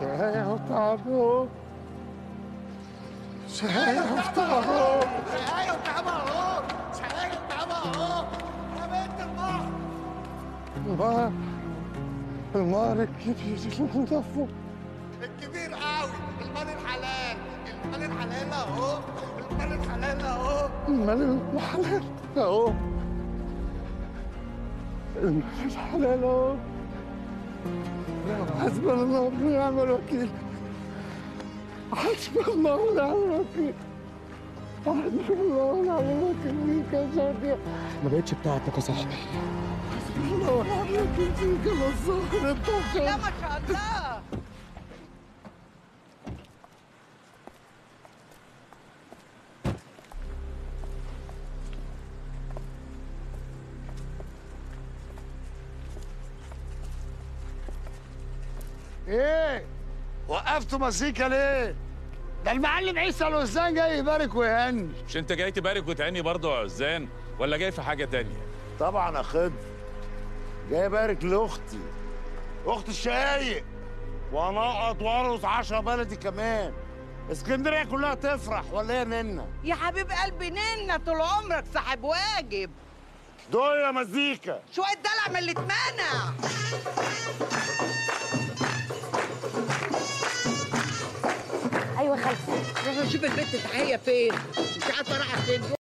شاي وطعمه شاي وطعمه شقاية وتعبها اهو شقاية وتعبها اهو يا بنت البحر المار المار الكبير المدفو الكبير قوي المال الحلال المال الحلال اهو المال الحلال اهو المال الحلال اهو المال الحلال اهو حسبنا الله ونعم الوكيل حسبنا الله ونعم الوكيل حسبنا الله ونعم الوكيل فيك يا شادية ما بقتش بتاعتك يا صاحبي حسبنا الله ونعم الوكيل فيك يا نصار انت يا لا ما شاء الله ايه وقفتوا مزيكا ليه ده المعلم عيسى الوزان جاي يبارك ويهني مش انت جاي تبارك وتهني برضه يا عزان ولا جاي في حاجه تانية طبعا اخد جاي ابارك لاختي اخت الشقايق وانقط وارقص عشرة بلدي كمان اسكندريه كلها تفرح ولا ايه ننا يا حبيب قلبي ننا طول عمرك صاحب واجب دول يا مزيكا شوية دلع من اللي اتمنع ايوه خالتي روح نشوف البنت تحية فين مش عارفة رايحة فين